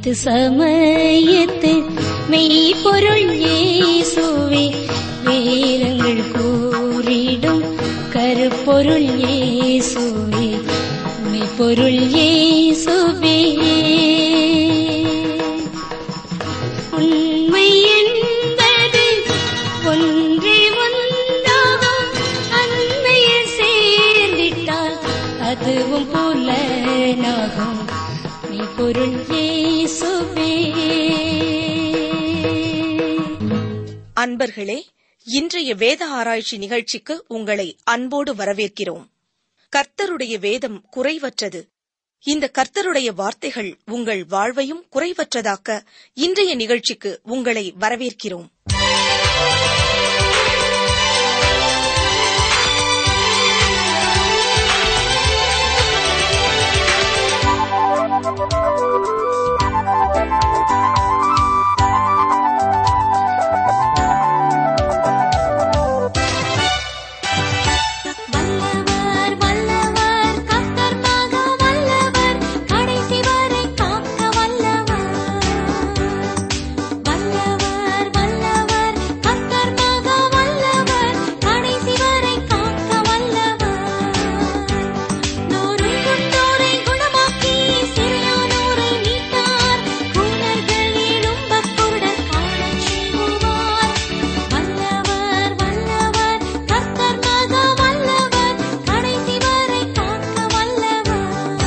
அனைத்து சமயத்து மெய்ப்பொருள் இயேசுவே வேதங்கள் கூறிடும் கருப்பொருள் இயேசுவே மெய்ப்பொருள் இயேசுவே உண்மை என்பது ஒன்றே ஒன்றாகும் அன்மையில் சேர்ந்திட்டால் அதுவும் புலனாகும் மெய்ப்பொருள் இயேசுவே அன்பர்களே இன்றைய வேத ஆராய்ச்சி நிகழ்ச்சிக்கு உங்களை அன்போடு வரவேற்கிறோம் கர்த்தருடைய வேதம் குறைவற்றது இந்த கர்த்தருடைய வார்த்தைகள் உங்கள் வாழ்வையும் குறைவற்றதாக்க இன்றைய நிகழ்ச்சிக்கு உங்களை வரவேற்கிறோம் வல்லவர் வல்லவர் கர்த்தர் மகா வல்லவர் கடைசி வரை காக்க வல்லவர் வல்லவர் வல்லவர் கர்த்தர் மகா வல்லவர் கடைசி வரை காக்க வல்லவர் நொறுங்குண்டோரை குணமாக்கி சிறையானோரை மீட்டார் கூனர்கள் எழும்பக் குருடர் காணச் செய்வார் வல்லவர் வல்லவர் கர்த்தர் மகா வல்லவர் கடைசி வரை காக்க வல்லவர்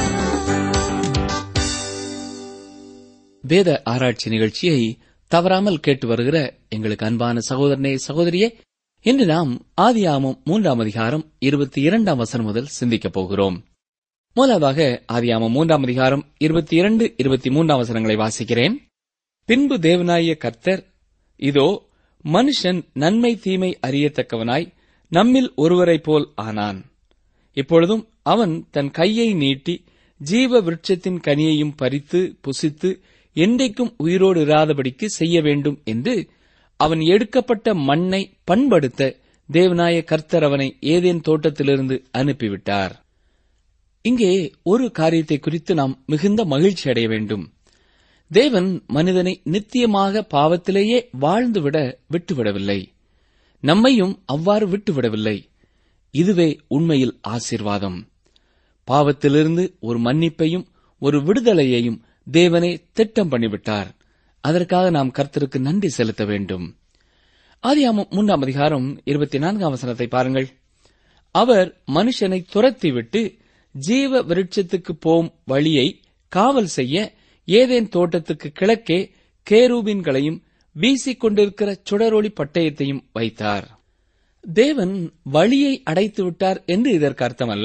வேத ஆராய்ச்சி நிகழ்ச்சியை தவறாமல் கேட்டு வருகிற எங்களுக்கு அன்பான சகோதரனே சகோதரியே இன்று நாம் ஆதியாமம் மூன்றாம் அதிகாரம் இருபத்தி இரண்டாம் வசனம் முதல் சிந்திக்கப் போகிறோம் முதலாவதாக ஆதியாமம் மூன்றாம் அதிகாரம் இருபத்தி இரண்டு இருபத்தி மூன்றாம் வசனங்களை வாசிக்கிறேன் பின்பு தேவனாய கர்த்தர் இதோ மனுஷன் நன்மை தீமை அறியத்தக்கவனாய் நம்மில் ஒருவரைப் போல் ஆனான் இப்பொழுதும் அவன் தன் கையை நீட்டி ஜீவ விருட்சத்தின் கனியையும் பறித்து புசித்து என்றைக்கும் உயிரோடு இராதபடிக்கு செய்ய வேண்டும் என்று அவன் எடுக்கப்பட்ட மண்ணை பண்படுத்த தேவனாய கர்த்தர் அவனை ஏதேன் தோட்டத்திலிருந்து அனுப்பிவிட்டார் இங்கே ஒரு காரியத்தை குறித்து நாம் மிகுந்த மகிழ்ச்சி அடைய வேண்டும் தேவன் மனிதனை நித்தியமாக பாவத்திலேயே வாழ்ந்துவிட விட்டுவிடவில்லை நம்மையும் அவ்வாறு விட்டுவிடவில்லை இதுவே உண்மையில் ஆசீர்வாதம் பாவத்திலிருந்து ஒரு மன்னிப்பையும் ஒரு விடுதலையையும் தேவனே திட்டம் பண்ணிவிட்டார் அதற்காக நாம் கர்த்தருக்கு நன்றி செலுத்த வேண்டும் ஆதியாமம் மூன்றாம் அதிகாரம் இருபத்தி நான்காம் வசனத்தை பாருங்கள் அவர் மனுஷனை துரத்திவிட்டு ஜீவ விருட்சத்துக்கு போம் வழியை காவல் செய்ய ஏதேன் தோட்டத்துக்கு கிழக்கே கேரூபின்களையும் வீசிக் கொண்டிருக்கிற சுடரொளி பட்டயத்தையும் வைத்தார் தேவன் வழியை அடைத்து விட்டார் என்று இதற்கு அர்த்தமல்ல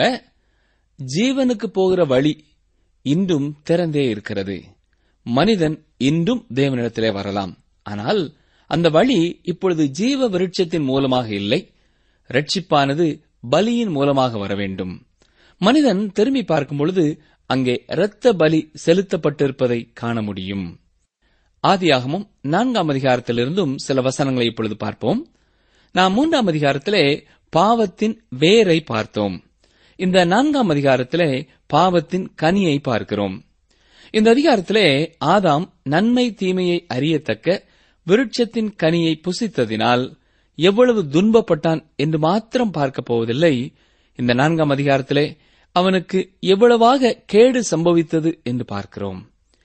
ஜீவனுக்கு போகிற வழி இன்றும் திறந்தே இருக்கிறது மனிதன் இன்றும் தேவனிடத்திலே வரலாம் ஆனால் அந்த வழி இப்பொழுது ஜீவ விருட்சத்தின் மூலமாக இல்லை ரட்சிப்பானது பலியின் மூலமாக வர வேண்டும் மனிதன் திரும்பி பார்க்கும் பொழுது அங்கே இரத்த பலி செலுத்தப்பட்டிருப்பதை காண முடியும் ஆதியாகமும் நான்காம் அதிகாரத்திலிருந்தும் சில வசனங்களை இப்பொழுது பார்ப்போம் நாம் மூன்றாம் அதிகாரத்திலே பாவத்தின் வேரை பார்த்தோம் இந்த நான்காம் அதிகாரத்திலே பாவத்தின் கனியை பார்க்கிறோம் இந்த அதிகாரத்திலே ஆதாம் நன்மை தீமையை அறியத்தக்க விருட்சத்தின் கனியை புசித்ததினால் எவ்வளவு துன்பப்பட்டான் என்று மாத்திரம் பார்க்கப் போவதில்லை இந்த நான்காம் அதிகாரத்திலே அவனுக்கு எவ்வளவாக கேடு சம்பவித்தது என்று பார்க்கிறோம்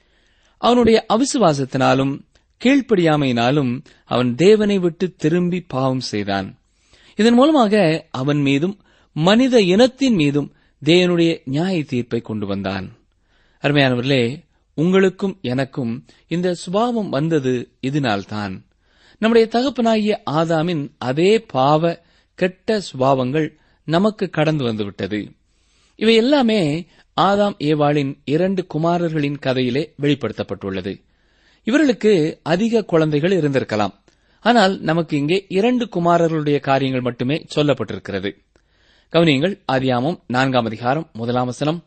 அவனுடைய அவிசுவாசத்தினாலும் கீழ்ப்படியாமையினாலும் அவன் தேவனை விட்டு திரும்பி பாவம் செய்தான் இதன் மூலமாக அவன் மீதும் மனித இனத்தின் மீதும் தேவனுடைய நியாய தீர்ப்பை கொண்டு வந்தான் அருமையானவர்களே உங்களுக்கும் எனக்கும் இந்த சுபாவம் வந்தது இதனால்தான் நம்முடைய தகப்பனாகிய ஆதாமின் அதே பாவ கெட்ட சுபாவங்கள் நமக்கு கடந்து வந்துவிட்டது இவை எல்லாமே ஆதாம் ஏவாளின் இரண்டு குமாரர்களின் கதையிலே வெளிப்படுத்தப்பட்டுள்ளது இவர்களுக்கு அதிக குழந்தைகள் இருந்திருக்கலாம் ஆனால் நமக்கு இங்கே இரண்டு குமாரர்களுடைய காரியங்கள் மட்டுமே சொல்லப்பட்டிருக்கிறது கவனியங்கள் ஆதியாமம் நான்காம் அதிகாரம் முதலாம் வசனம்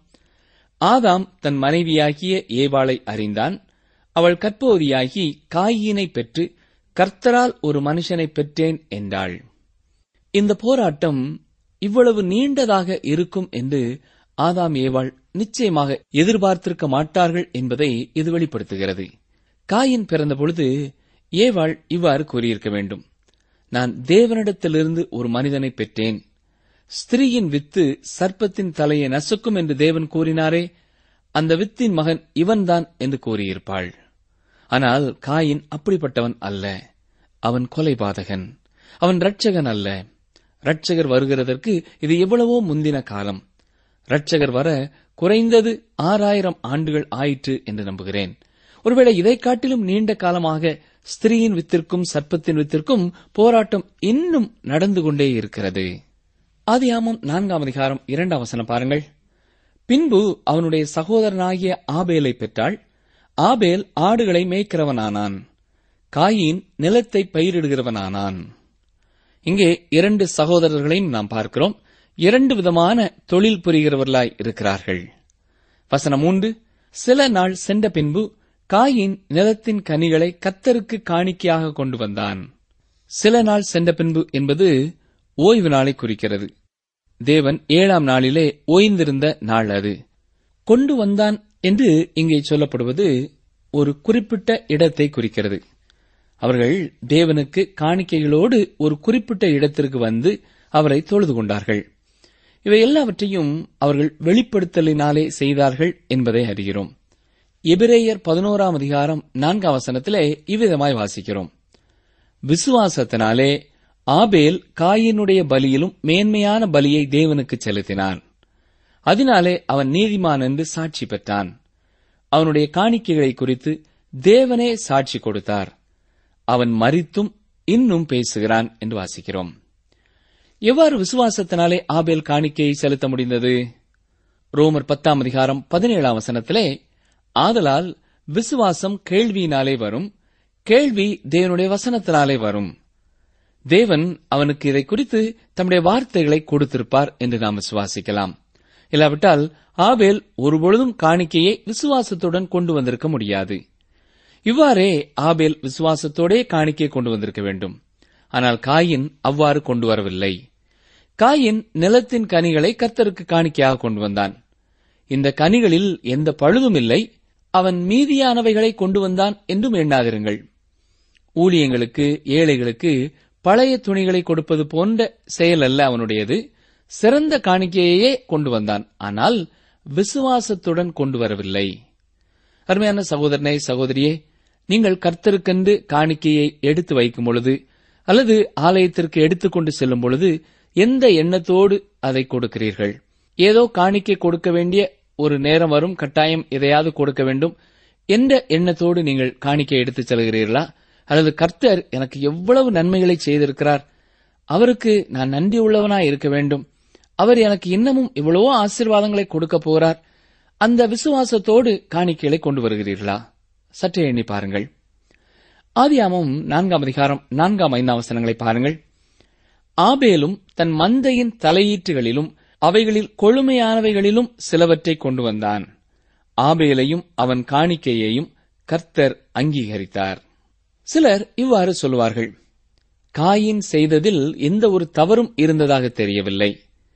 ஆதாம் தன் மனைவியாகிய ஏவாளை அறிந்தான் அவள் கற்போதியாகி காயினை பெற்று கர்த்தரால் ஒரு மனுஷனை பெற்றேன் என்றாள் இந்த போராட்டம் இவ்வளவு நீண்டதாக இருக்கும் என்று ஆதாம் ஏவாள் நிச்சயமாக எதிர்பார்த்திருக்க மாட்டார்கள் என்பதை இது வெளிப்படுத்துகிறது காயின் பிறந்த பொழுது ஏவாள் இவ்வாறு கூறியிருக்க வேண்டும் நான் தேவனிடத்திலிருந்து ஒரு மனிதனை பெற்றேன் ஸ்திரீயின் வித்து சர்ப்பத்தின் தலையை நசுக்கும் என்று தேவன் கூறினாரே அந்த வித்தின் மகன் இவன்தான் என்று கூறியிருப்பாள் ஆனால் காயின் அப்படிப்பட்டவன் அல்ல அவன் கொலைபாதகன் அவன் இரட்சகன் அல்ல இரட்சகர் வருகிறதற்கு இது எவ்வளவோ முந்தின காலம் இரட்சகர் வர குறைந்தது ஆறாயிரம் ஆண்டுகள் ஆயிற்று என்று நம்புகிறேன் ஒருவேளை இதைக் காட்டிலும் நீண்ட காலமாக ஸ்திரீயின் வித்திற்கும் சர்ப்பத்தின் வித்திற்கும் போராட்டம் இன்னும் நடந்து கொண்டே இருக்கிறது ஆதியாமம் நான்காம் அதிகாரம் இரண்டாம் வசனம் பாருங்கள் பின்பு அவனுடைய சகோதரனாகிய ஆபேலை பெற்றாள் ஆபேல் ஆடுகளை மேய்க்கிறவனானான் காயின் நிலத்தை பயிரிடுகிறவனானான் இங்கே இரண்டு சகோதரர்களையும் நாம் பார்க்கிறோம் இரண்டு விதமான தொழில் புரிகிறவர்களாய் இருக்கிறார்கள் வசனம் மூன்று சில நாள் சென்ற பின்பு காயின் நிலத்தின் கனிகளை கத்தருக்கு காணிக்கையாக கொண்டு வந்தான் சில நாள் சென்ற பின்பு என்பது ஓய்வு நாளை குறிக்கிறது தேவன் ஏழாம் நாளிலே ஓய்ந்திருந்த நாள் அது கொண்டு வந்தான் என்று இங்கே சொல்லப்படுவது ஒரு குறிப்பிட்ட இடத்தை குறிக்கிறது அவர்கள் தேவனுக்கு காணிக்கைகளோடு ஒரு குறிப்பிட்ட இடத்திற்கு வந்து அவரை தொழுது கொண்டார்கள் இவை எல்லாவற்றையும் அவர்கள் வெளிப்படுத்தலினாலே செய்தார்கள் என்பதை அறிகிறோம் எபிரேயர் பதினோராம் அதிகாரம் நான்காம் வசனத்திலே இவ்விதமாய் வாசிக்கிறோம் விசுவாசத்தினாலே ஆபேல் காயினுடைய பலியிலும் மேன்மையான பலியை தேவனுக்கு செலுத்தினான் அதனாலே அவன் நீதிமான் என்று சாட்சி பெற்றான் அவனுடைய காணிக்கைகளை குறித்து தேவனே சாட்சி கொடுத்தார் அவன் மரித்தும் இன்னும் பேசுகிறான் என்று வாசிக்கிறோம் எவ்வாறு விசுவாசத்தினாலே ஆபேல் காணிக்கையை செலுத்த முடிந்தது ரோமர் பத்தாம் அதிகாரம் பதினேழாம் வசனத்திலே ஆதலால் விசுவாசம் கேள்வியினாலே வரும் கேள்வி தேவனுடைய வசனத்தினாலே வரும் தேவன் அவனுக்கு இதை குறித்து தம்முடைய வார்த்தைகளை கொடுத்திருப்பார் என்று நாம் விசுவாசிக்கலாம் இல்லாவிட்டால் ஆபேல் ஒருபொழுதும் காணிக்கையை விசுவாசத்துடன் கொண்டு வந்திருக்க முடியாது இவ்வாறே ஆபேல் விசுவாசத்தோடே காணிக்கை கொண்டு வந்திருக்க வேண்டும் ஆனால் காயின் அவ்வாறு கொண்டு வரவில்லை காயின் நிலத்தின் கனிகளை கர்த்தருக்கு காணிக்கையாக கொண்டு வந்தான் இந்த கனிகளில் எந்த பழுதும் இல்லை அவன் மீதியானவைகளை கொண்டு வந்தான் என்றும் எண்ணாதிருங்கள் ஊழியங்களுக்கு ஏழைகளுக்கு பழைய துணிகளை கொடுப்பது போன்ற செயல் அல்ல அவனுடையது சிறந்த காணிக்கையையே கொண்டு வந்தான் ஆனால் விசுவாசத்துடன் கொண்டு வரவில்லை அருமையான சகோதரனே சகோதரியே நீங்கள் கர்த்தருக்கென்று காணிக்கையை எடுத்து வைக்கும் பொழுது அல்லது ஆலயத்திற்கு எடுத்துக்கொண்டு செல்லும் பொழுது எந்த எண்ணத்தோடு அதை கொடுக்கிறீர்கள் ஏதோ காணிக்கை கொடுக்க வேண்டிய ஒரு நேரம் வரும் கட்டாயம் எதையாவது கொடுக்க வேண்டும் என்ற எண்ணத்தோடு நீங்கள் காணிக்கை எடுத்துச் செல்கிறீர்களா அல்லது கர்த்தர் எனக்கு எவ்வளவு நன்மைகளை செய்திருக்கிறார் அவருக்கு நான் நன்றி உள்ளவனாய் இருக்க வேண்டும் அவர் எனக்கு இன்னமும் இவ்வளவோ ஆசீர்வாதங்களை கொடுக்க போறார் அந்த விசுவாசத்தோடு காணிக்கைகளை கொண்டு வருகிறீர்களா சற்றே எண்ணி பாருங்கள் ஆதியாமம் நான்காம் அதிகாரம் நான்காம் ஐந்தாம் வசனங்களை பாருங்கள் ஆபேலும் தன் மந்தையின் தலையீற்றுகளிலும் அவைகளில் கொழுமையானவைகளிலும் சிலவற்றை கொண்டு வந்தான் ஆபேலையும் அவன் காணிக்கையையும் கர்த்தர் அங்கீகரித்தார் சிலர் இவ்வாறு சொல்வார்கள் காயின் செய்ததில் எந்த ஒரு தவறும் இருந்ததாக தெரியவில்லை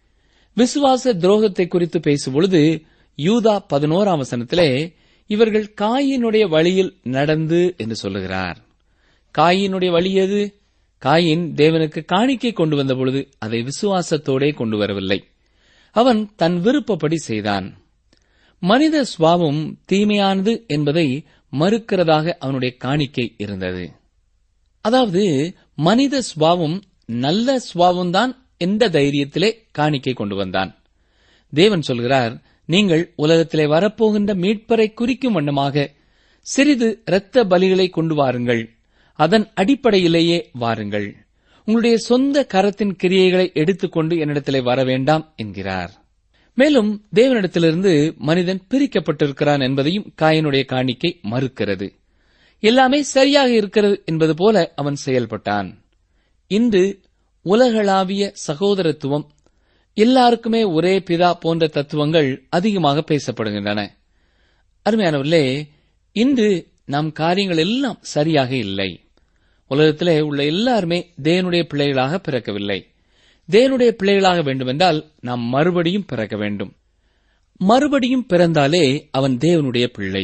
விசுவாச துரோகத்தை குறித்து பேசும்பொழுது யூதா பதினோராம் வசனத்திலே இவர்கள் காயினுடைய வழியில் நடந்து என்று சொல்லுகிறார் காயினுடைய வழி எது காயின் தேவனுக்கு காணிக்கை கொண்டு வந்த பொழுது அதை விசுவாசத்தோடே கொண்டு வரவில்லை அவன் தன் விருப்பப்படி செய்தான் மனித சுவாவம் தீமையானது என்பதை மறுக்கிறதாக அவனுடைய காணிக்கை இருந்தது அதாவது மனித சுவாவம் நல்ல சுவாவம்தான் என்ற தைரியத்திலே காணிக்கை கொண்டு வந்தான் தேவன் சொல்கிறார் நீங்கள் உலகத்திலே வரப்போகின்ற மீட்பரை குறிக்கும் வண்ணமாக சிறிது இரத்த பலிகளை கொண்டு வாருங்கள் அதன் அடிப்படையிலேயே வாருங்கள் உங்களுடைய சொந்த கரத்தின் கிரியைகளை எடுத்துக்கொண்டு என்னிடத்திலே வர வேண்டாம் என்கிறார் மேலும் தேவனிடத்திலிருந்து மனிதன் பிரிக்கப்பட்டிருக்கிறான் என்பதையும் காயனுடைய காணிக்கை மறுக்கிறது எல்லாமே சரியாக இருக்கிறது என்பது போல அவன் செயல்பட்டான் இன்று உலகளாவிய சகோதரத்துவம் எல்லாருக்குமே ஒரே பிதா போன்ற தத்துவங்கள் அதிகமாக பேசப்படுகின்றன அருமையானவர்களே இன்று நம் காரியங்கள் எல்லாம் சரியாக இல்லை உலகத்திலே உள்ள எல்லாருமே தேவனுடைய பிள்ளைகளாக பிறக்கவில்லை தேவனுடைய பிள்ளைகளாக வேண்டுமென்றால் நாம் மறுபடியும் பிறக்க வேண்டும் மறுபடியும் பிறந்தாலே அவன் தேவனுடைய பிள்ளை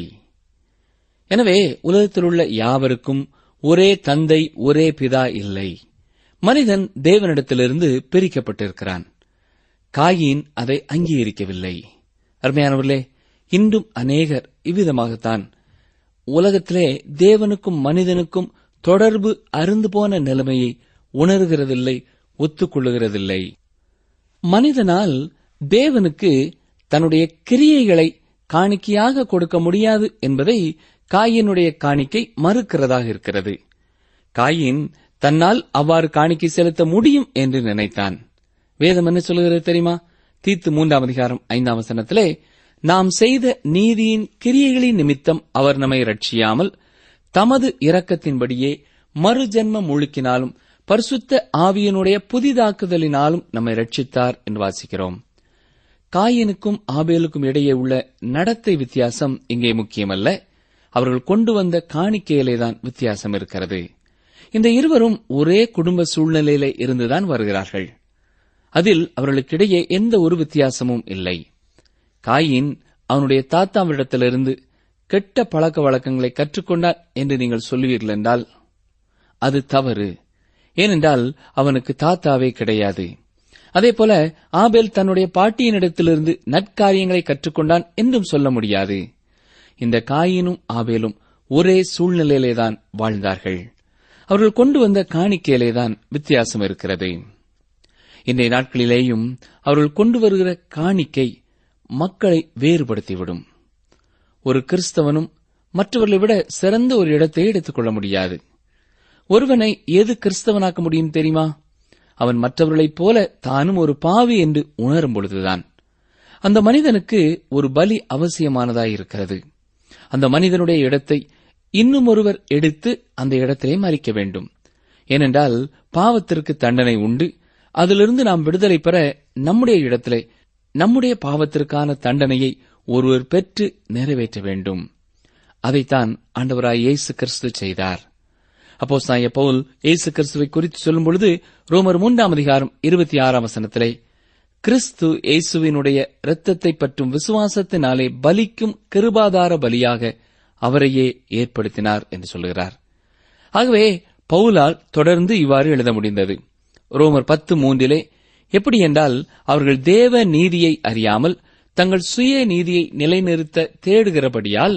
எனவே உலகத்தில் உள்ள யாவருக்கும் ஒரே தந்தை ஒரே பிதா இல்லை மனிதன் தேவனிடத்திலிருந்து பிரிக்கப்பட்டிருக்கிறான் காயின் அதை அங்கீகரிக்கவில்லை அருமையானவர்களே இன்றும் அநேகர் இவ்விதமாகத்தான் உலகத்திலே தேவனுக்கும் மனிதனுக்கும் தொடர்பு அருந்து போன நிலைமையை உணர்கிறதில்லை ஒத்துக்கொள்ளுகிறதில்லை மனிதனால் தேவனுக்கு தன்னுடைய கிரியைகளை காணிக்கையாக கொடுக்க முடியாது என்பதை காயினுடைய காணிக்கை மறுக்கிறதாக இருக்கிறது காயின் தன்னால் அவ்வாறு காணிக்கை செலுத்த முடியும் என்று நினைத்தான் வேதம் என்ன சொல்லுகிறது தெரியுமா தீத்து மூன்றாம் அதிகாரம் ஐந்தாம் வசனத்திலே நாம் செய்த நீதியின் கிரியைகளின் நிமித்தம் அவர் நம்மை ரட்சியாமல் தமது இரக்கத்தின்படியே மறுஜென்ம முழுக்கினாலும் பரிசுத்த ஆவியனுடைய புதிதாக்குதலினாலும் நம்மை ரட்சித்தார் என்று வாசிக்கிறோம் காயினுக்கும் ஆபேலுக்கும் இடையே உள்ள நடத்தை வித்தியாசம் இங்கே முக்கியமல்ல அவர்கள் கொண்டு வந்த காணிக்கையிலேதான் வித்தியாசம் இருக்கிறது இந்த இருவரும் ஒரே குடும்ப சூழ்நிலையிலே இருந்துதான் வருகிறார்கள் அதில் அவர்களுக்கிடையே எந்த ஒரு வித்தியாசமும் இல்லை காயின் அவனுடைய தாத்தாவிடத்திலிருந்து கெட்ட பழக்க வழக்கங்களை கற்றுக்கொண்டார் என்று நீங்கள் சொல்லுவீர்கள் என்றால் அது தவறு ஏனென்றால் அவனுக்கு தாத்தாவே கிடையாது அதேபோல ஆபேல் தன்னுடைய பாட்டியினிடத்திலிருந்து நற்காரியங்களை கற்றுக்கொண்டான் என்றும் சொல்ல முடியாது இந்த காயினும் ஆபேலும் ஒரே சூழ்நிலையிலேதான் வாழ்ந்தார்கள் அவர்கள் கொண்டு வந்த காணிக்கையிலேதான் வித்தியாசம் இருக்கிறது இன்றைய நாட்களிலேயும் அவர்கள் கொண்டு வருகிற காணிக்கை மக்களை வேறுபடுத்திவிடும் ஒரு கிறிஸ்தவனும் மற்றவர்களை விட சிறந்த ஒரு இடத்தை எடுத்துக்கொள்ள முடியாது ஒருவனை எது கிறிஸ்தவனாக்க முடியும் தெரியுமா அவன் மற்றவர்களைப் போல தானும் ஒரு பாவி என்று உணரும் பொழுதுதான் அந்த மனிதனுக்கு ஒரு பலி அவசியமானதாயிருக்கிறது அந்த மனிதனுடைய இடத்தை இன்னும் ஒருவர் எடுத்து அந்த இடத்திலே மறிக்க வேண்டும் ஏனென்றால் பாவத்திற்கு தண்டனை உண்டு அதிலிருந்து நாம் விடுதலை பெற நம்முடைய இடத்திலே நம்முடைய பாவத்திற்கான தண்டனையை ஒருவர் பெற்று நிறைவேற்ற வேண்டும் அதைத்தான் ஆண்டவராய் இயேசு கிறிஸ்து செய்தார் அப்போ சாய பவுல் இயேசு கிறிஸ்துவை குறித்து சொல்லும் பொழுது ரோமர் மூன்றாம் அதிகாரம் இருபத்தி ஆறாம் வசனத்திலே கிறிஸ்து இயேசுவினுடைய இரத்தத்தை பற்றும் விசுவாசத்தினாலே பலிக்கும் கிருபாதார பலியாக அவரையே ஏற்படுத்தினார் என்று சொல்கிறார் ஆகவே பவுலால் தொடர்ந்து இவ்வாறு எழுத முடிந்தது ரோமர் பத்து மூன்றிலே எப்படி என்றால் அவர்கள் தேவ நீதியை அறியாமல் தங்கள் சுய நீதியை நிலைநிறுத்த தேடுகிறபடியால்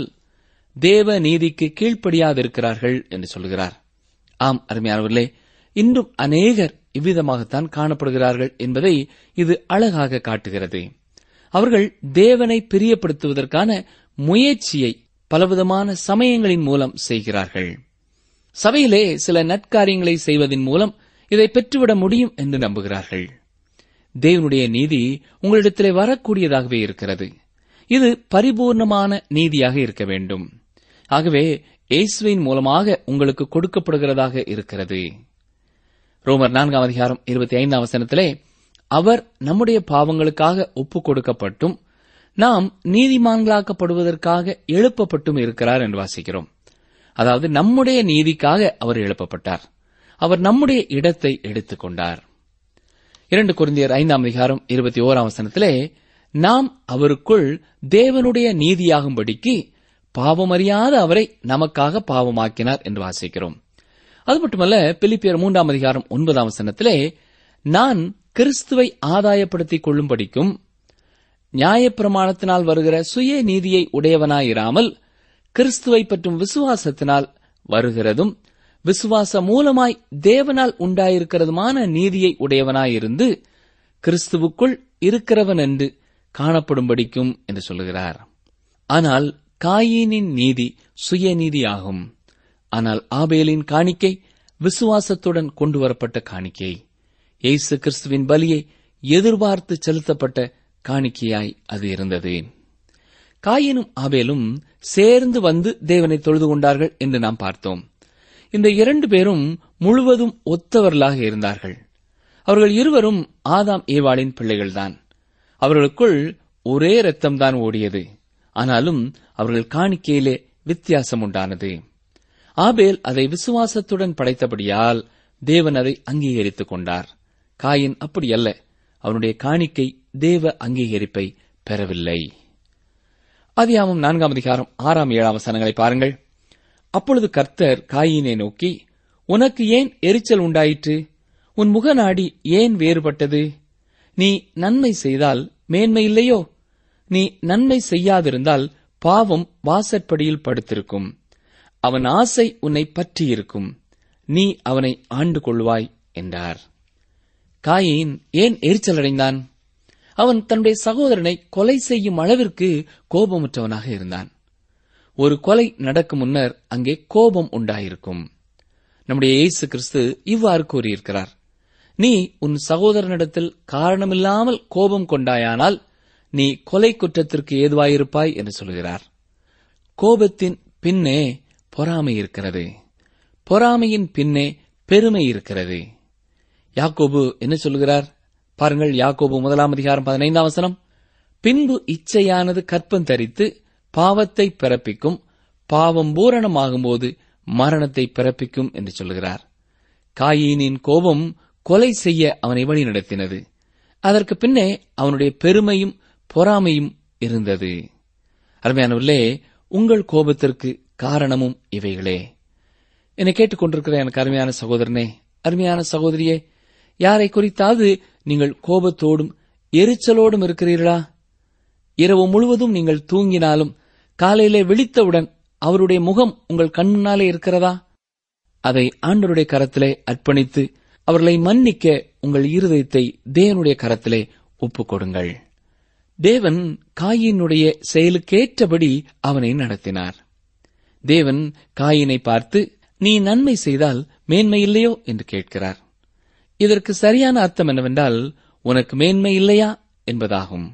தேவ நீதிக்கு கீழ்ப்படியாதிருக்கிறார்கள் என்று சொல்கிறார் ஆம் அருமையானவர்களே இன்றும் அநேகர் இவ்விதமாகத்தான் காணப்படுகிறார்கள் என்பதை இது அழகாக காட்டுகிறது அவர்கள் தேவனை பிரியப்படுத்துவதற்கான முயற்சியை பலவிதமான சமயங்களின் மூலம் செய்கிறார்கள் சபையிலே சில நற்காரியங்களை செய்வதன் மூலம் இதை பெற்றுவிட முடியும் என்று நம்புகிறார்கள் தேவனுடைய நீதி உங்களிடத்திலே வரக்கூடியதாகவே இருக்கிறது இது பரிபூர்ணமான நீதியாக இருக்க வேண்டும் ஆகவே இயேசுவின் மூலமாக உங்களுக்கு கொடுக்கப்படுகிறதாக இருக்கிறது ரோமர் நான்காம் அதிகாரம் இருபத்தி ஐந்தாம் வசனத்திலே அவர் நம்முடைய பாவங்களுக்காக ஒப்புக் கொடுக்கப்பட்டும் நாம் நீதிமான்களாக்கப்படுவதற்காக எழுப்பப்பட்டும் இருக்கிறார் என்று வாசிக்கிறோம் அதாவது நம்முடைய நீதிக்காக அவர் எழுப்பப்பட்டார் அவர் நம்முடைய இடத்தை எடுத்துக்கொண்டார் இரண்டு குருந்தியர் ஐந்தாம் அதிகாரம் இருபத்தி ஓராம் வசனத்திலே நாம் அவருக்குள் தேவனுடைய நீதியாகும்படிக்கு பாவமறியாத அவரை நமக்காக பாவமாக்கினார் என்று வாசிக்கிறோம் அது மட்டுமல்ல பிலிப்பியர் மூன்றாம் அதிகாரம் ஒன்பதாம் வசனத்திலே நான் கிறிஸ்துவை ஆதாயப்படுத்திக் கொள்ளும்படிக்கும் நியாயப்பிரமாணத்தினால் வருகிற சுய நீதியை உடையவனாயிராமல் கிறிஸ்துவை பற்றும் விசுவாசத்தினால் வருகிறதும் விசுவாச மூலமாய் தேவனால் உண்டாயிருக்கிறதுமான நீதியை உடையவனாயிருந்து கிறிஸ்துவுக்குள் இருக்கிறவன் என்று காணப்படும்படிக்கும் என்று சொல்லுகிறார் ஆனால் காயீனின் நீதி சுயநீதி ஆகும் ஆனால் ஆபேலின் காணிக்கை விசுவாசத்துடன் கொண்டு வரப்பட்ட காணிக்கை இயேசு கிறிஸ்துவின் பலியை எதிர்பார்த்து செலுத்தப்பட்ட காணிக்கையாய் அது இருந்தது காயினும் ஆபேலும் சேர்ந்து வந்து தேவனை தொழுது கொண்டார்கள் என்று நாம் பார்த்தோம் இந்த இரண்டு பேரும் முழுவதும் ஒத்தவர்களாக இருந்தார்கள் அவர்கள் இருவரும் ஆதாம் ஏவாளின் பிள்ளைகள்தான் அவர்களுக்குள் ஒரே இரத்தம்தான் ஓடியது ஆனாலும் அவர்கள் காணிக்கையிலே வித்தியாசம் உண்டானது ஆபேல் அதை விசுவாசத்துடன் படைத்தபடியால் தேவன் அதை அங்கீகரித்துக் கொண்டார் காயின் அப்படி அல்ல அவனுடைய காணிக்கை தேவ அங்கீகரிப்பை பெறவில்லை அதியாமம் நான்காம் அதிகாரம் ஆறாம் ஏழாம் வசனங்களை பாருங்கள் அப்பொழுது கர்த்தர் காயினை நோக்கி உனக்கு ஏன் எரிச்சல் உண்டாயிற்று உன் முகநாடி ஏன் வேறுபட்டது நீ நன்மை செய்தால் மேன்மை இல்லையோ நீ நன்மை செய்யாதிருந்தால் பாவம் வாசற்படியில் படுத்திருக்கும் அவன் ஆசை உன்னை பற்றியிருக்கும் நீ அவனை ஆண்டு கொள்வாய் என்றார் காயின் ஏன் எரிச்சல் அடைந்தான் அவன் தன்னுடைய சகோதரனை கொலை செய்யும் அளவிற்கு கோபமுற்றவனாக இருந்தான் ஒரு கொலை நடக்கும் முன்னர் அங்கே கோபம் உண்டாயிருக்கும் நம்முடைய இயேசு கிறிஸ்து இவ்வாறு கூறியிருக்கிறார் நீ உன் சகோதரனிடத்தில் காரணமில்லாமல் கோபம் கொண்டாயானால் நீ கொலை குற்றத்திற்கு ஏதுவாயிருப்பாய் என்று சொல்கிறார் கோபத்தின் பின்னே பொறாமை இருக்கிறது பொறாமையின் பின்னே பெருமை இருக்கிறது யாக்கோபு என்ன சொல்கிறார் பாருங்கள் யாக்கோபு முதலாம் அதிகாரம் பதினைந்தாம் வசனம் பின்பு இச்சையானது கற்பம் தரித்து பாவத்தை பிறப்பிக்கும் பாவம் பூரணமாகும்போது மரணத்தை பிறப்பிக்கும் என்று சொல்கிறார் காயினின் கோபம் கொலை செய்ய அவனை வழி நடத்தினது அதற்கு பின்னே அவனுடைய பெருமையும் பொறாமையும் இருந்தது அருமையானவர்களே உங்கள் கோபத்திற்கு காரணமும் இவைகளே என்னை கேட்டுக்கொண்டிருக்கிற எனக்கு அருமையான சகோதரனே அருமையான சகோதரியே யாரை குறித்தாவது நீங்கள் கோபத்தோடும் எரிச்சலோடும் இருக்கிறீர்களா இரவு முழுவதும் நீங்கள் தூங்கினாலும் காலையிலே விழித்தவுடன் அவருடைய முகம் உங்கள் கண் முன்னாலே இருக்கிறதா அதை ஆண்டவருடைய கரத்திலே அர்ப்பணித்து அவர்களை மன்னிக்க உங்கள் இருதயத்தை தேவனுடைய கரத்திலே ஒப்புக் கொடுங்கள் தேவன் காயினுடைய செயலுக்கேற்றபடி அவனை நடத்தினார் தேவன் காயினை பார்த்து நீ நன்மை செய்தால் மேன்மை இல்லையோ என்று கேட்கிறார் இதற்கு சரியான அர்த்தம் என்னவென்றால் உனக்கு மேன்மை இல்லையா என்பதாகும்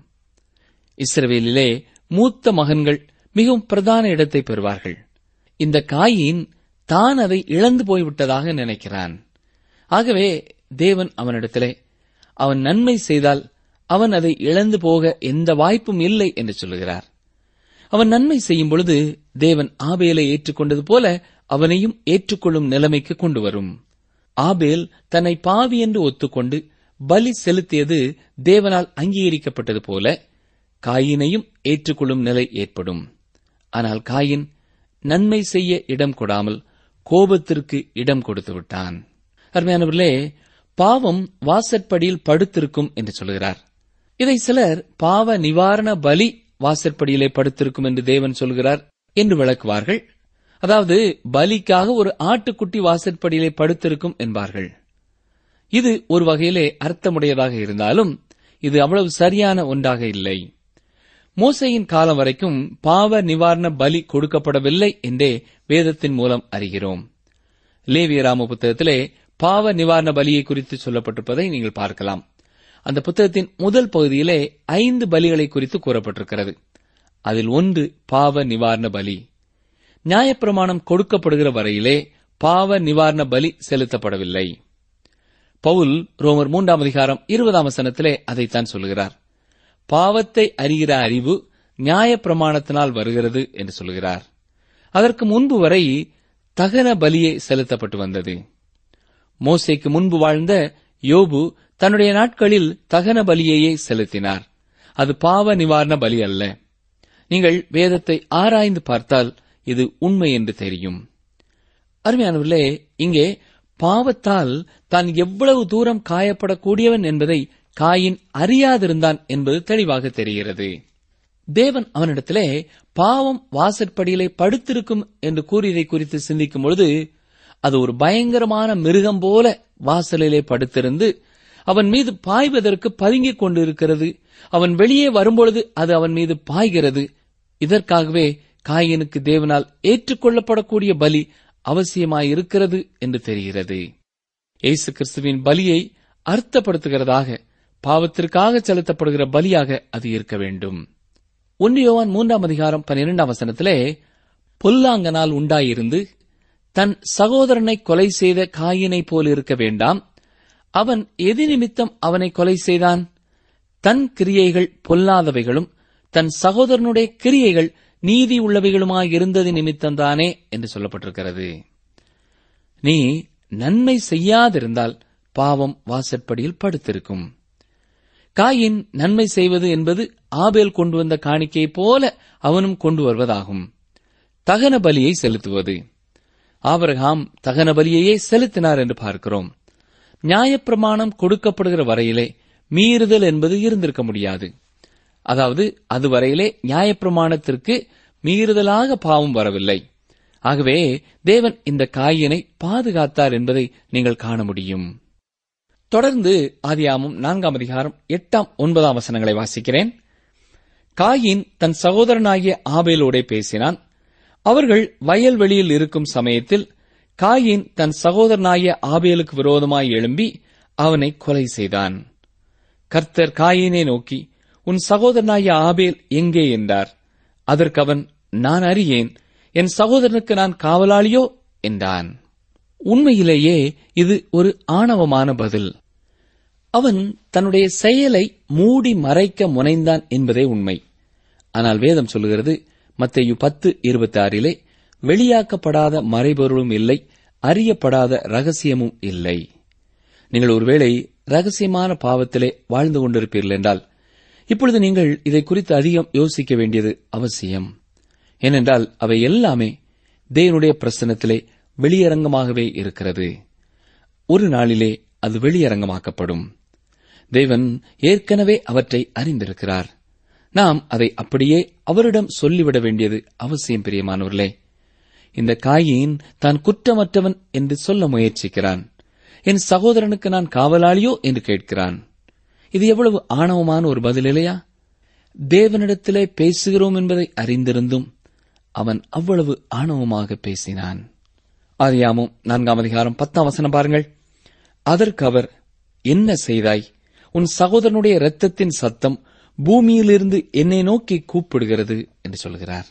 இஸ்ரவேலிலே மூத்த மகன்கள் மிகவும் பிரதான இடத்தை பெறுவார்கள் இந்த காயின் தான் அதை இழந்து போய்விட்டதாக நினைக்கிறான் ஆகவே தேவன் அவனிடத்திலே அவன் நன்மை செய்தால் அவன் அதை இழந்து போக எந்த வாய்ப்பும் இல்லை என்று சொல்லுகிறார் அவன் நன்மை செய்யும் பொழுது தேவன் ஆபேலை ஏற்றுக்கொண்டது போல அவனையும் ஏற்றுக்கொள்ளும் நிலைமைக்கு கொண்டு வரும் ஆபேல் தன்னை பாவி என்று ஒத்துக்கொண்டு பலி செலுத்தியது தேவனால் அங்கீகரிக்கப்பட்டது போல காயினையும் ஏற்றுக்கொள்ளும் நிலை ஏற்படும் ஆனால் காயின் நன்மை செய்ய இடம் கொடாமல் கோபத்திற்கு இடம் கொடுத்து விட்டான் அருமையானவர்களே பாவம் வாசற்படியில் படுத்திருக்கும் என்று சொல்கிறார் இதை சிலர் பாவ நிவாரண பலி வாசற்படியிலே படுத்திருக்கும் என்று தேவன் சொல்கிறார் என்று விளக்குவார்கள் அதாவது பலிக்காக ஒரு ஆட்டுக்குட்டி வாசற்படியிலே படுத்திருக்கும் என்பார்கள் இது ஒரு வகையிலே அர்த்தமுடையதாக இருந்தாலும் இது அவ்வளவு சரியான ஒன்றாக இல்லை மோசையின் காலம் வரைக்கும் பாவ நிவாரண பலி கொடுக்கப்படவில்லை என்றே வேதத்தின் மூலம் அறிகிறோம் லேவியராம புத்தகத்திலே பாவ நிவாரண பலியை குறித்து சொல்லப்பட்டிருப்பதை நீங்கள் பார்க்கலாம் அந்த புத்தகத்தின் முதல் பகுதியிலே ஐந்து பலிகளை குறித்து கூறப்பட்டிருக்கிறது அதில் ஒன்று பாவ நிவாரண பலி நியாயப்பிரமாணம் கொடுக்கப்படுகிற வரையிலே பாவ நிவாரண பலி செலுத்தப்படவில்லை பவுல் ரோமர் மூன்றாம் அதிகாரம் இருபதாம் வசனத்திலே அதைத்தான் சொல்கிறார் பாவத்தை அறிகிற அறிவு நியாயப்பிரமாணத்தினால் வருகிறது என்று சொல்கிறார் அதற்கு முன்பு வரை தகன பலியே செலுத்தப்பட்டு வந்தது மோசேக்கு முன்பு வாழ்ந்த யோபு தன்னுடைய நாட்களில் தகன பலியையே செலுத்தினார் அது பாவ நிவாரண பலி அல்ல நீங்கள் வேதத்தை ஆராய்ந்து பார்த்தால் இது உண்மை என்று தெரியும் அருமையானவர்களே இங்கே பாவத்தால் தான் எவ்வளவு தூரம் காயப்படக்கூடியவன் என்பதை காயின் அறியாதிருந்தான் என்பது தெளிவாக தெரிகிறது தேவன் அவனிடத்திலே பாவம் வாசற்படியிலே படுத்திருக்கும் என்று கூறியதை குறித்து சிந்திக்கும் பொழுது அது ஒரு பயங்கரமான மிருகம் போல வாசலிலே படுத்திருந்து அவன் மீது பாய்வதற்கு பதுங்கிக் கொண்டிருக்கிறது அவன் வெளியே வரும்பொழுது அது அவன் மீது பாய்கிறது இதற்காகவே காயனுக்கு தேவனால் ஏற்றுக்கொள்ளப்படக்கூடிய பலி அவசியமாயிருக்கிறது என்று தெரிகிறது இயேசு கிறிஸ்துவின் பலியை அர்த்தப்படுத்துகிறதாக பாவத்திற்காக செலுத்தப்படுகிற பலியாக அது இருக்க வேண்டும் ஒன்றியோவான் மூன்றாம் அதிகாரம் பன்னிரெண்டாம் வசனத்திலே பொல்லாங்கனால் உண்டாயிருந்து தன் சகோதரனை கொலை செய்த காயினைப் போல் இருக்க வேண்டாம் அவன் எதி நிமித்தம் அவனை கொலை செய்தான் தன் கிரியைகள் பொல்லாதவைகளும் தன் சகோதரனுடைய கிரியைகள் நீதி உள்ளவைகளுமாயிருந்தது நிமித்தம்தானே என்று சொல்லப்பட்டிருக்கிறது நீ நன்மை செய்யாதிருந்தால் பாவம் வாசற்படியில் படுத்திருக்கும் காயின் நன்மை செய்வது என்பது ஆபேல் கொண்டு வந்த காணிக்கையைப் போல அவனும் கொண்டு வருவதாகும் தகன பலியை செலுத்துவது ஆபிரகாம் தகன பலியையே செலுத்தினார் என்று பார்க்கிறோம் நியாயப்பிரமாணம் கொடுக்கப்படுகிற வரையிலே மீறுதல் என்பது இருந்திருக்க முடியாது அதாவது அதுவரையிலே நியாயப்பிரமாணத்திற்கு மீறுதலாக பாவம் வரவில்லை ஆகவே தேவன் இந்த காயினை பாதுகாத்தார் என்பதை நீங்கள் காண முடியும் தொடர்ந்து ஆதியாமும் நான்காம் அதிகாரம் எட்டாம் ஒன்பதாம் வசனங்களை வாசிக்கிறேன் காயின் தன் சகோதரனாகிய ஆபேலோடே பேசினான் அவர்கள் வயல்வெளியில் இருக்கும் சமயத்தில் காயின் தன் சகோதரனாகிய ஆபேலுக்கு விரோதமாய் எழும்பி அவனை கொலை செய்தான் கர்த்தர் காயினை நோக்கி உன் சகோதரனாகிய ஆபேல் எங்கே என்றார் அதற்கு அவன் நான் அறியேன் என் சகோதரனுக்கு நான் காவலாளியோ என்றான் உண்மையிலேயே இது ஒரு ஆணவமான பதில் அவன் தன்னுடைய செயலை மூடி மறைக்க முனைந்தான் என்பதே உண்மை ஆனால் வேதம் சொல்லுகிறது மத்தேயு பத்து இருபத்தி ஆறிலே வெளியாக்கப்படாத மறைபொருளும் இல்லை அறியப்படாத ரகசியமும் இல்லை நீங்கள் ஒருவேளை ரகசியமான பாவத்திலே வாழ்ந்து கொண்டிருப்பீர்கள் என்றால் இப்பொழுது நீங்கள் இதை குறித்து அதிகம் யோசிக்க வேண்டியது அவசியம் ஏனென்றால் அவை எல்லாமே தேவனுடைய பிரசனத்திலே வெளியரங்கமாகவே இருக்கிறது ஒரு நாளிலே அது வெளியரங்கமாக்கப்படும் தேவன் ஏற்கனவே அவற்றை அறிந்திருக்கிறார் நாம் அதை அப்படியே அவரிடம் சொல்லிவிட வேண்டியது அவசியம் பிரியமானவர்களே இந்த காயின் தான் குற்றமற்றவன் என்று சொல்ல முயற்சிக்கிறான் என் சகோதரனுக்கு நான் காவலாளியோ என்று கேட்கிறான் இது எவ்வளவு ஆணவமான ஒரு பதில் இல்லையா தேவனிடத்திலே பேசுகிறோம் என்பதை அறிந்திருந்தும் அவன் அவ்வளவு ஆணவமாக பேசினான் ஆதியாமும் நான்காம் அதிகாரம் பத்தாம் வசனம் பாருங்கள் அதற்கு அவர் என்ன செய்தாய் உன் சகோதரனுடைய இரத்தத்தின் சத்தம் பூமியிலிருந்து என்னை நோக்கி கூப்பிடுகிறது என்று சொல்கிறார்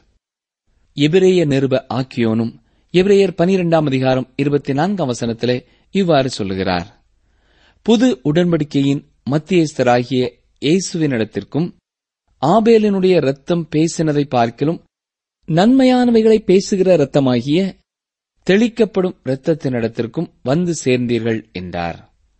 எபிரேய நிருப ஆக்கியோனும் எபிரேயர் பனிரெண்டாம் அதிகாரம் இருபத்தி நான்காம் வசனத்திலே இவ்வாறு சொல்லுகிறார் புது உடன்படிக்கையின் மத்தியஸ்தராகிய இயேசுவினிடத்திற்கும் ஆபேலினுடைய இரத்தம் பேசினதை பார்க்கிலும் நன்மையானவைகளை பேசுகிற இரத்தமாகிய தெளிக்கப்படும் இரத்தத்தினிடத்திற்கும் வந்து சேர்ந்தீர்கள் என்றார்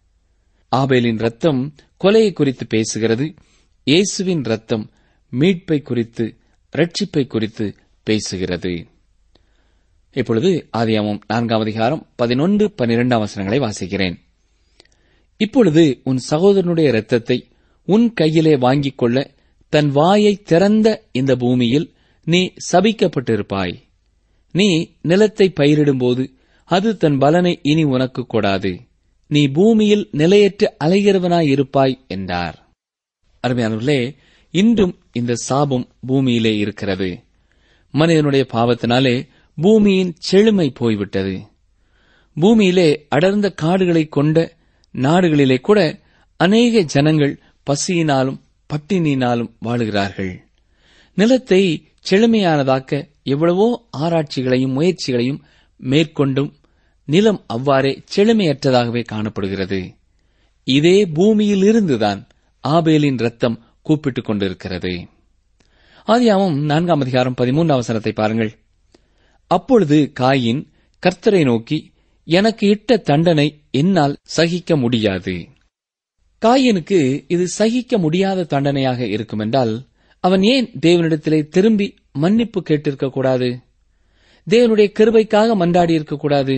ஆபேலின் ரத்தம் கொலையை குறித்து பேசுகிறது இயேசுவின் ரத்தம் மீட்பை குறித்து ரட்சிப்பை குறித்து பேசுகிறது இப்பொழுது ஆதியாமம் நான்காம் அதிகாரம் பதினொன்று பனிரெண்டாம் வசனங்களை வாசிக்கிறேன் இப்பொழுது உன் சகோதரனுடைய இரத்தத்தை உன் கையிலே வாங்கிக் கொள்ள தன் வாயை திறந்த இந்த பூமியில் நீ சபிக்கப்பட்டிருப்பாய் நீ நிலத்தை பயிரிடும்போது அது தன் பலனை இனி உனக்கு கொடாது நீ பூமியில் நிலையற்று அலைகிறவனாயிருப்பாய் என்றார் அருமையானவர்களே இன்றும் இந்த சாபம் பூமியிலே இருக்கிறது மனிதனுடைய பாவத்தினாலே பூமியின் செழுமை போய்விட்டது பூமியிலே அடர்ந்த காடுகளை கொண்ட நாடுகளிலே கூட அநேக ஜனங்கள் பசியினாலும் பட்டினியினாலும் வாழுகிறார்கள் நிலத்தை செழுமையானதாக்க எவ்வளவோ ஆராய்ச்சிகளையும் முயற்சிகளையும் மேற்கொண்டும் நிலம் அவ்வாறே செழுமையற்றதாகவே காணப்படுகிறது இதே பூமியிலிருந்துதான் ஆபேலின் ரத்தம் கூப்பிட்டுக் கொண்டிருக்கிறது ஆதியாமம் நான்காம் அதிகாரம் பதிமூன்றாம் அவசரத்தை பாருங்கள் அப்பொழுது காயின் கர்த்தரை நோக்கி எனக்கு இட்ட தண்டனை என்னால் சகிக்க முடியாது காயினுக்கு இது சகிக்க முடியாத தண்டனையாக இருக்குமென்றால் அவன் ஏன் தேவனிடத்திலே திரும்பி மன்னிப்பு கேட்டிருக்க கூடாது தேவனுடைய கிருபைக்காக மன்றாடி இருக்கக்கூடாது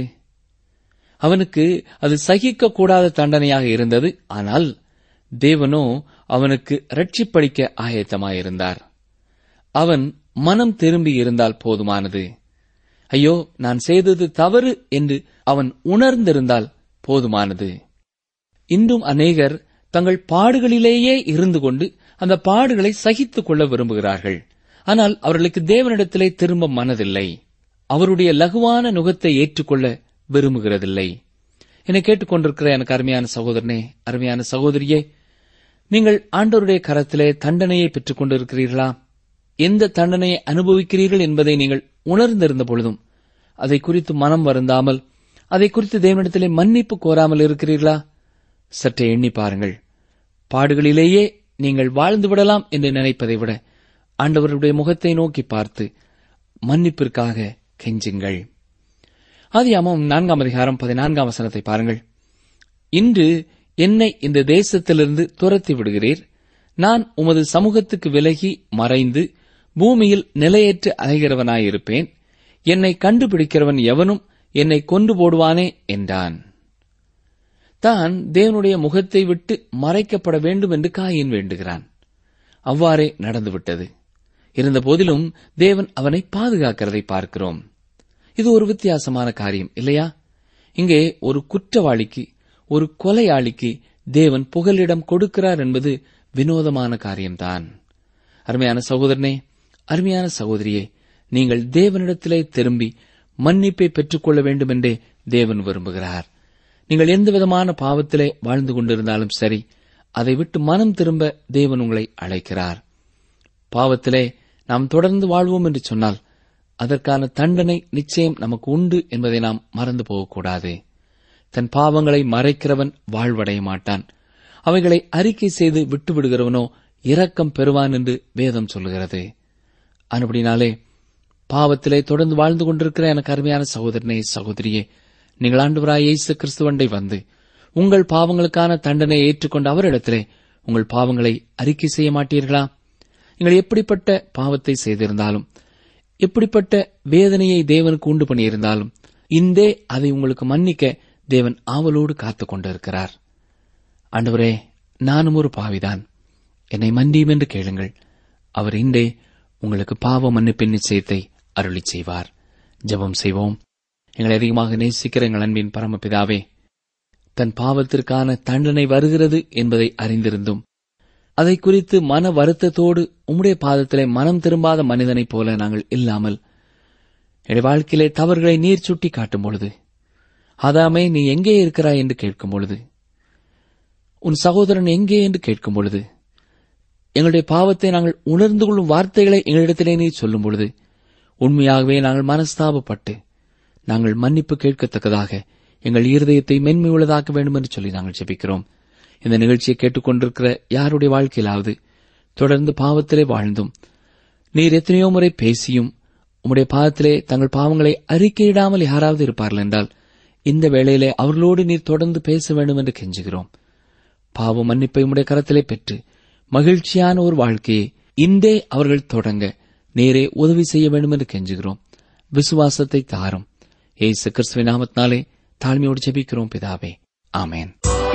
அவனுக்கு அது சகிக்க கூடாத தண்டனையாக இருந்தது ஆனால் தேவனோ அவனுக்கு ரட்சிப்பளிக்க ஆயத்தமாயிருந்தார் அவன் மனம் திரும்பி இருந்தால் போதுமானது ஐயோ நான் செய்தது தவறு என்று அவன் உணர்ந்திருந்தால் போதுமானது இன்றும் அநேகர் தங்கள் பாடுகளிலேயே இருந்து கொண்டு அந்த பாடுகளை சகித்துக் கொள்ள விரும்புகிறார்கள் ஆனால் அவர்களுக்கு தேவனிடத்திலே திரும்ப மனதில்லை அவருடைய லகுவான நுகத்தை ஏற்றுக்கொள்ள விரும்புகிறதில்லை என்னை கேட்டுக்கொண்டிருக்கிற எனக்கு அருமையான சகோதரனே அருமையான சகோதரியே நீங்கள் ஆண்டவருடைய கரத்திலே தண்டனையை பெற்றுக் கொண்டிருக்கிறீர்களா எந்த தண்டனையை அனுபவிக்கிறீர்கள் என்பதை நீங்கள் உணர்ந்திருந்த பொழுதும் அதை குறித்து மனம் வருந்தாமல் அதை குறித்து தேவனிடத்திலே மன்னிப்பு கோராமல் இருக்கிறீர்களா சற்றே எண்ணி பாருங்கள் பாடுகளிலேயே நீங்கள் வாழ்ந்து விடலாம் என்று நினைப்பதை விட ஆண்டவருடைய முகத்தை நோக்கி பார்த்து மன்னிப்பிற்காக கெஞ்சுங்கள் ஆதியாமம் நான்காம் அதிகாரம் பதினான்காம் வசனத்தை பாருங்கள் இன்று என்னை இந்த தேசத்திலிருந்து துரத்தி விடுகிறீர் நான் உமது சமூகத்துக்கு விலகி மறைந்து பூமியில் நிலையற்று அலைகிறவனாயிருப்பேன் என்னை கண்டுபிடிக்கிறவன் எவனும் என்னை கொண்டு போடுவானே என்றான் தான் தேவனுடைய முகத்தை விட்டு மறைக்கப்பட வேண்டும் என்று காயின் வேண்டுகிறான் அவ்வாறே நடந்துவிட்டது இருந்தபோதிலும் தேவன் அவனை பாதுகாக்கிறதை பார்க்கிறோம் இது ஒரு வித்தியாசமான காரியம் இல்லையா இங்கே ஒரு குற்றவாளிக்கு ஒரு கொலையாளிக்கு தேவன் புகலிடம் கொடுக்கிறார் என்பது வினோதமான காரியம்தான் அருமையான சகோதரனே அருமையான சகோதரியே நீங்கள் தேவனிடத்திலே திரும்பி மன்னிப்பை பெற்றுக்கொள்ள வேண்டும் என்றே தேவன் விரும்புகிறார் நீங்கள் எந்த விதமான பாவத்திலே வாழ்ந்து கொண்டிருந்தாலும் சரி அதை விட்டு மனம் திரும்ப தேவன் உங்களை அழைக்கிறார் பாவத்திலே நாம் தொடர்ந்து வாழ்வோம் என்று சொன்னால் அதற்கான தண்டனை நிச்சயம் நமக்கு உண்டு என்பதை நாம் மறந்து போகக்கூடாது தன் பாவங்களை மறைக்கிறவன் வாழ்வடைய மாட்டான் அவைகளை அறிக்கை செய்து விட்டுவிடுகிறவனோ இரக்கம் பெறுவான் என்று வேதம் சொல்லுகிறது அதுபடினாலே பாவத்திலே தொடர்ந்து வாழ்ந்து கொண்டிருக்கிற எனக்கு அருமையான சகோதரனே சகோதரியே நீங்கள் ஆண்டவராய் இயேசு கிறிஸ்துவண்டை வந்து உங்கள் பாவங்களுக்கான தண்டனையை ஏற்றுக்கொண்ட அவரிடத்திலே உங்கள் பாவங்களை அறிக்கை செய்ய மாட்டீர்களா நீங்கள் எப்படிப்பட்ட பாவத்தை செய்திருந்தாலும் எப்படிப்பட்ட வேதனையை தேவனுக்கு உண்டு பண்ணியிருந்தாலும் இந்தே அதை உங்களுக்கு மன்னிக்க தேவன் ஆவலோடு காத்துக் கொண்டிருக்கிறார் ஆண்டவரே நானும் ஒரு பாவிதான் என்னை மன்னியும் என்று கேளுங்கள் அவர் இன்றே உங்களுக்கு பாவ மன்னிப்பின் நிச்சயத்தை அருளிச் செய்வார் ஜெபம் செய்வோம் எங்களை அதிகமாக நேசிக்கிற எங்கள் அன்பின் பரமபிதாவே தன் பாவத்திற்கான தண்டனை வருகிறது என்பதை அறிந்திருந்தும் அதை குறித்து மன வருத்தத்தோடு உம்முடைய பாதத்திலே மனம் திரும்பாத மனிதனைப் போல நாங்கள் இல்லாமல் என் வாழ்க்கையிலே தவறுகளை நீர் சுட்டி காட்டும் பொழுது அதாமே நீ எங்கே இருக்கிறாய் என்று கேட்கும் பொழுது உன் சகோதரன் எங்கே என்று கேட்கும் பொழுது எங்களுடைய பாவத்தை நாங்கள் உணர்ந்து கொள்ளும் வார்த்தைகளை எங்களிடத்திலே நீ சொல்லும் பொழுது உண்மையாகவே நாங்கள் மனஸ்தாபப்பட்டு நாங்கள் மன்னிப்பு கேட்கத்தக்கதாக எங்கள் இருதயத்தை மென்மையுள்ளதாக்க வேண்டும் என்று சொல்லி நாங்கள் ஜெபிக்கிறோம் இந்த நிகழ்ச்சியை கேட்டுக்கொண்டிருக்கிற யாருடைய வாழ்க்கையிலாவது தொடர்ந்து பாவத்திலே வாழ்ந்தும் நீர் எத்தனையோ முறை பேசியும் உம்முடைய பாதத்திலே தங்கள் பாவங்களை அறிக்கையிடாமல் யாராவது இருப்பார்கள் என்றால் இந்த வேளையிலே அவர்களோடு நீர் தொடர்ந்து பேச வேண்டும் என்று கெஞ்சுகிறோம் பாவ மன்னிப்பை உம்முடைய கரத்திலே பெற்று மகிழ்ச்சியான ஒரு வாழ்க்கையை இன்றே அவர்கள் தொடங்க நேரே உதவி செய்ய வேண்டும் என்று கெஞ்சுகிறோம் விசுவாசத்தை தாரும் ஏசு கிறிஸ்துவின் நாமத்தினாலே தாழ்மையோடு ஜெபிக்கிறோம் பிதாவே ஆமேன்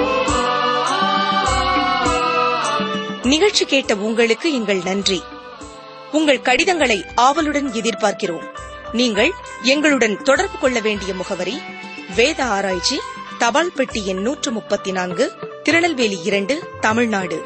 நிகழ்ச்சி கேட்ட உங்களுக்கு எங்கள் நன்றி உங்கள் கடிதங்களை ஆவலுடன் எதிர்பார்க்கிறோம் நீங்கள் எங்களுடன் தொடர்பு கொள்ள வேண்டிய முகவரி வேத ஆராய்ச்சி தபால் பெட்டி எண் நூற்று முப்பத்தி நான்கு திருநெல்வேலி இரண்டு தமிழ்நாடு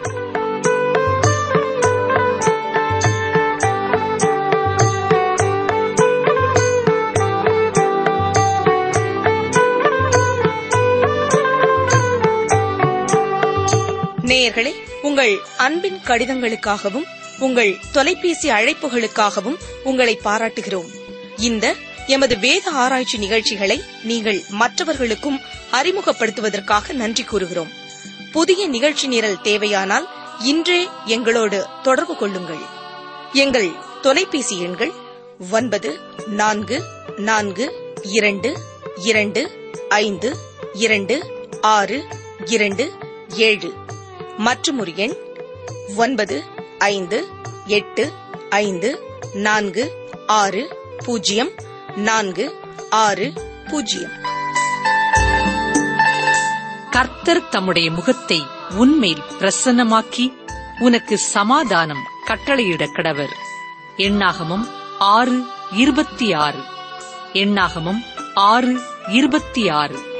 நேயர்களே உங்கள் அன்பின் கடிதங்களுக்காகவும் உங்கள் தொலைபேசி அழைப்புகளுக்காகவும் உங்களை பாராட்டுகிறோம் இந்த எமது வேத ஆராய்ச்சி நிகழ்ச்சிகளை நீங்கள் மற்றவர்களுக்கும் அறிமுகப்படுத்துவதற்காக நன்றி கூறுகிறோம் புதிய நிகழ்ச்சி நிரல் தேவையானால் இன்றே எங்களோடு தொடர்பு கொள்ளுங்கள் எங்கள் தொலைபேசி எண்கள் ஒன்பது நான்கு நான்கு இரண்டு இரண்டு ஐந்து இரண்டு ஆறு இரண்டு ஏழு மற்றும் ஒரு எண் ஒன்பது ஐந்து எட்டு ஐந்து நான்கு ஆறு பூஜ்ஜியம் நான்கு ஆறு பூஜ்ஜியம் கர்த்தர் தம்முடைய முகத்தை உன்மேல் பிரசன்னமாக்கி உனக்கு சமாதானம் கட்டளையிட கடவர் எண்ணாகமம் ஆறு இருபத்தி ஆறு எண்ணாகமம் ஆறு இருபத்தி ஆறு